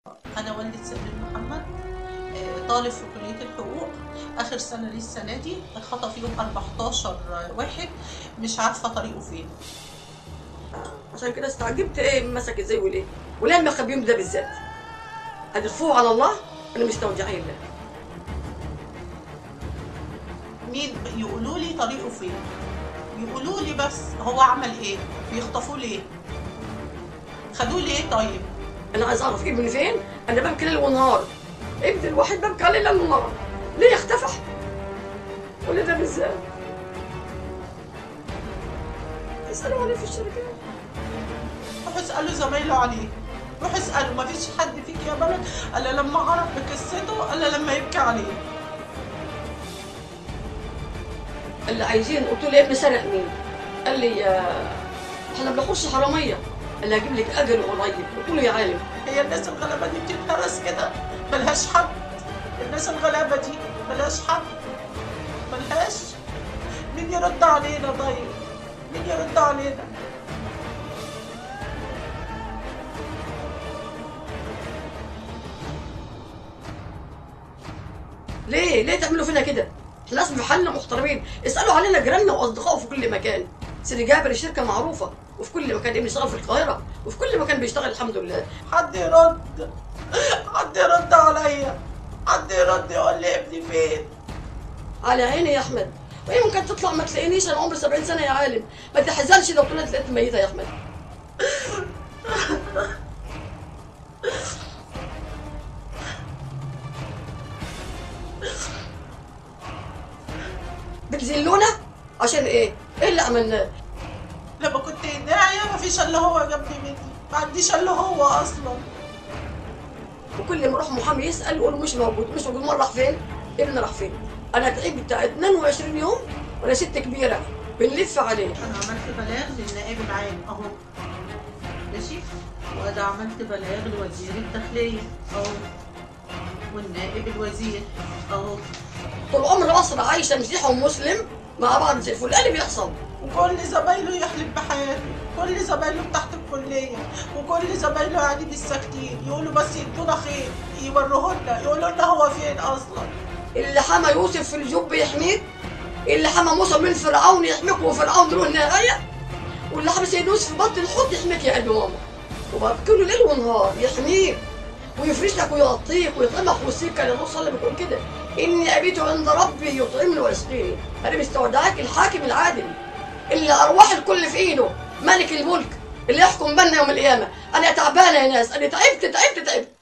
أنا والدة سبيل محمد آه، طالب في كلية الحقوق آخر سنة لي السنة دي اتخطف يوم 14 واحد مش عارفة طريقه فين عشان كده استعجبت ايه مسك ازاي وليه وليه المخبيين ده بالذات هترفعوا على الله انا مستودعين الله مين يقولوا لي طريقه فين يقولوا لي بس هو عمل ايه بيخطفوه ليه خدوه ليه طيب انا عايز اعرف ابني فين انا ببكي ليل ونهار ابني الوحيد ببكي عليه ليل ونهار ليه اختفى وليه ده بالذات اسالوا عليه في الشركات روحوا اسألوا زمايله عليه روحوا اسألوا مفيش حد فيك يا بلد الا لما عرف بقصته الا لما يبكي عليه اللي عايزين قلت له يا ابني سرق مين قال لي آه، احنا بنخش حراميه اللي هجيب لك اجر قريب قلت له يا عالم هي الناس الغلابة دي بتتهرس كده ملهاش حد الناس الغلابة دي ملهاش حد ملهاش مين يرد علينا طيب مين يرد علينا ليه ليه تعملوا فينا كده احنا ناس في حالنا محترمين اسالوا علينا جيراننا واصدقائه في كل مكان سيدي جابر الشركه معروفه وفي كل مكان ابني اشتغل في القاهره وفي كل مكان بيشتغل الحمد لله حد يرد حد يرد عليا حد يرد يقول لي ابني فين على عيني يا احمد وهي ممكن تطلع ما تلاقينيش انا عمري 70 سنه يا عالم ما تحزنش لو طلعت لقيت ميته يا احمد بتذلونا عشان ايه؟ ايه اللي عملناه؟ لما كنت داعية مفيش الا هو جنبي مني ما عنديش الا هو اصلا وكل ما اروح محامي يسال يقول مش موجود مش موجود مره راح فين؟ ابني راح فين؟ انا تعبت 22 يوم وانا ست كبيره بنلف عليه انا عملت بلاغ للنائب العام اهو ماشي وده عملت بلاغ لوزير الداخلية اهو والنائب الوزير اهو طول عمر مصر عايشه مسيحي ومسلم مع بعض زي الفل ايه اللي بيحصل؟ وكل زمايله يحلف بحياته كل زمايله تحت الكلية وكل زمايله يعني مش ساكتين يقولوا بس يدونا خير يوروه لنا يقولوا لنا هو فين اصلا اللي حمى يوسف في الجب يحميك اللي حمى موسى من فرعون يحميك وفرعون له النهايه واللي حمى سيدنا يوسف في بطن الحوت يحميك يا قلب ماما وببكي له ليل ونهار يحميك ويفرش لك ويغطيك ويطعمك ويسيك كان الرسول صلى الله عليه وسلم بيقول كده اني ابيت عند ربي يطعمني ويسقيني انا مستودعاك الحاكم العادل اللي ارواح الكل في ايده ملك الملك اللي يحكم بنا يوم القيامه انا تعبانه يا ناس انا تعبت تعبت تعبت